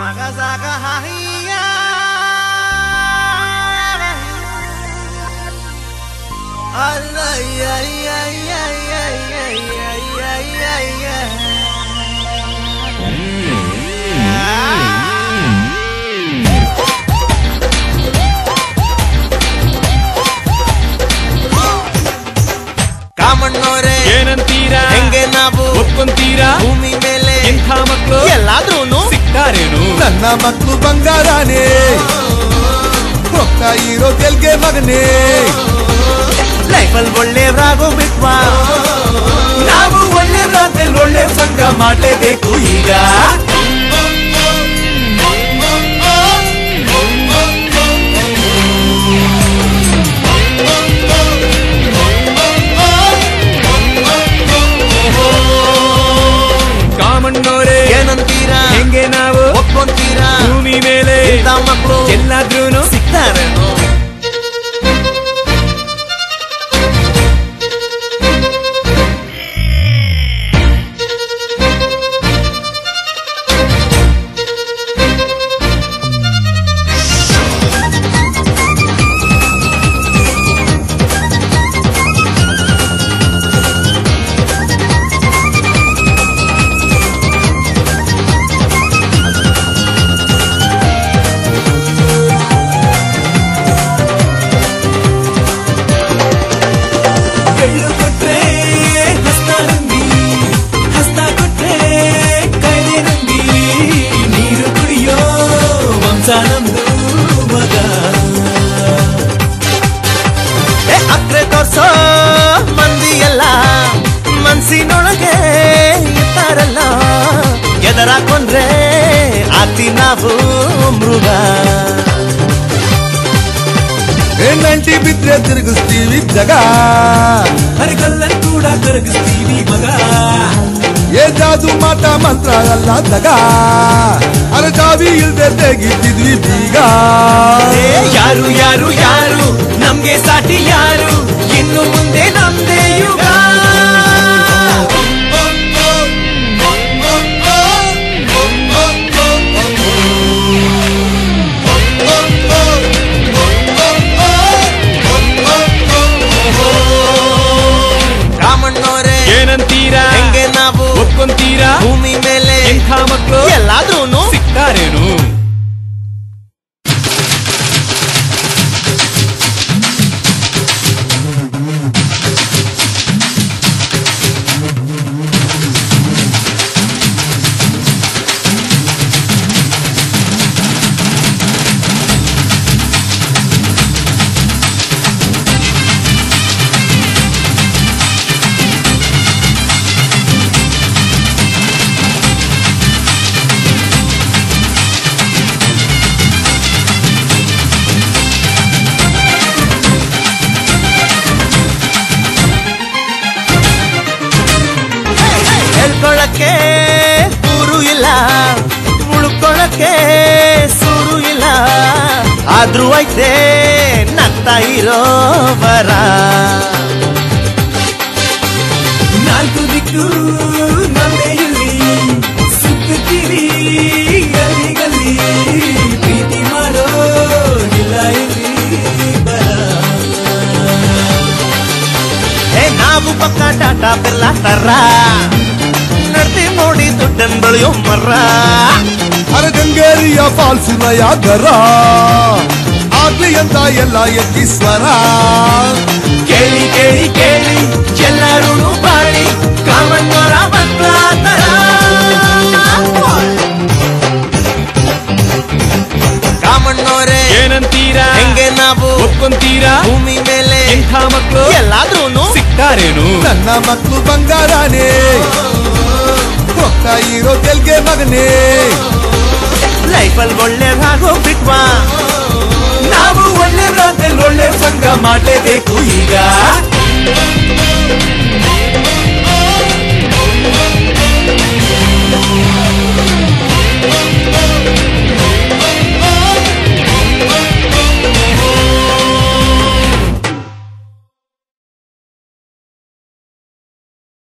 ಮಗ ಸಾಗ ಹಾಹಿಯ ಕಾಮಣ್ಣೋರೆ ಏನಂತೀರಾ ಹೆಂಗೆ ನಾವು ಒಪ್ಕೊಂತೀರಾ ಭೂಮಿ ಮೇಲೆ ಎಂಥ ಮಕ್ಕಳು ಎಲ್ಲಾದ್ರೂನು ಸಿಗ್ತಾರೇನು ನನ್ನ ಮಕ್ಕಳು ಬಂಗಾರನೇ ಹೋಗ್ತಾ ಇರೋ ಗೆಲ್ಗೆ ಮಗನೇ ಲೈಫಲ್ ಒಳ್ಳೆಯವ್ರಾಗೋ ಬಿಟ್ವಾ ನಾವು ಒಳ್ಳೆ ರಾತ್ರಿ ಒಳ್ಳೆ ಸಂಘ ಮಾಡಲೇಬೇಕು ಈಗ ಕಾಮಣ್ಣೋರೆ ಏನಂತೀರಾ ಹೆಂಗೆ ನಾವು ಒಪ್ಕೊಂತೀರಾ ಭೂಮಿ ಮೇಲೆ ಇಂಥ ಮಕ್ಕಳು ಎಲ್ಲಾದ್ರೂನು ಸಿಗ್ತಾರೇನು ಬೆಳ್ಳು ಕೊಟ್ರೆ ಹಸ್ತ ನಂಬಿ ಹಸ್ತ ಕೊಟ್ರೆ ಕೈಲೆ ನಂಬಿ ನೀರು ಕುಡಿಯೋ ವಂಶ ನಮ್ದು ಮಗ ಏ ಅಕ್ರೆ ತೋರ್ಸೋ ಮಂದಿ ಎಲ್ಲ ಮನ್ಸಿನೊಳಗೆ ಇರ್ತಾರಲ್ಲ ಎದರಾಕೊಂಡ್ರೆ ಆತಿ ನಾವು ಮೃಗ ಏನಂಟಿ ಬಿದ್ರೆ ತಿರುಗಿಸ್ತೀವಿ ಜಗ ಹರಿಕಲ್ಲನ್ ಕೂಡ ಕರಗಿಸ್ತೀವಿ ಮಗ ಏ ಜಾದು ಮಾಟ ಮಂತ್ರ ಅಲ್ಲ ದಗ ಅರೆ ಜಾವಿ ಇಲ್ದೆ ತೆಗಿತಿದ್ವಿ ಬೀಗ ಏ, ಯಾರು ಯಾರು ಯಾರು ನಮ್ಗೆ ಸಾಟಿ ಯಾರು ಇನ್ನು ಮುಂದೆ ನಮ್ದೇ ಯುಗ ರಾಮಣ್ಣೋರೆ ಏನಂತೀರಾ ಹೆಂಗೆ ನಾವು ಒಪ್ಕೊಂತೀರಾ ಭೂಮಿ ಮೇಲೆ ಎಂಥ ಮಕ್ಕಳು ಎಲ್ಲಾದ್ರೂನು ಸಿಗ್ತಾರೇನು ಹೇಳ್ಕೊಳಕ್ಕೆ ಊರು ಇಲ್ಲ ಉಳ್ಕೊಳಕ್ಕೆ ಸೂರು ಇಲ್ಲ ಆದ್ರೂ ಐತೆ ನಗ್ತಾ ಇರೋ ಬರ ನಾಲ್ಕು ದಿಕ್ಕು ನಮ್ಮೇ ಇಲ್ಲಿ ಸುತ್ತುತ್ತೀರಿ ಗಲ್ಲಿ ಗಲ್ಲಿ ಪ್ರೀತಿ ಮಾಡೋ ಇಲ್ಲ ಇಲ್ಲಿ ಬರ ಏ ನಾವು ಪಕ್ಕ ಟಾಟಾ ಬಿರ್ಲಾ ತರ ನಡ್ತಿ ನೋಡಿ ದುಡ್ಡನ್ ಬೆಳೆಯೋ ಮರ ಅರೆ ಗಂಗೇರಿಯ ಫಾಲ್ಸಿನ ಯಾಗರ ಆಗ್ಲಿ ಅಂತ ಎಲ್ಲ ಎತ್ತಿ ಸ್ವರ ಕೇಳಿ ಕೇಳಿ ಕೇಳಿ ಎಲ್ಲರೂ ಬಾಳಿ ಕಾಮಣ್ಣರ ಮಕ್ಕಳಾತರ ಕಾಮಣ್ಣೋರೆ ಏನಂತೀರಾ ಹೆಂಗೆ ನಾವು ಒಪ್ಕೊಂತೀರಾ ಭೂಮಿ ಮೇಲೆ ಎಂಥ ಮಕ್ಕಳು ಎಲ್ಲಾದ್ರೂನು ಸಿಗ್ತಾರೇನು ನನ್ನ ಮಕ್ಕಳು ಬಂಗಾರನೇ ಹೋಗ್ತಾ ಇರೋ ಗೆಲ್ಗೆ ಮಗನೇ ಲೈಫಲ್ ಒಳ್ಳೆಯವ್ರಾಗೋ ಬಿಟ್ವಾ ನಾವು ಒಳ್ಳೆ ರಾತ್ರಿ ಒಳ್ಳೆ ಸಂಘ ಮಾಡಲೇಬೇಕು ಈಗ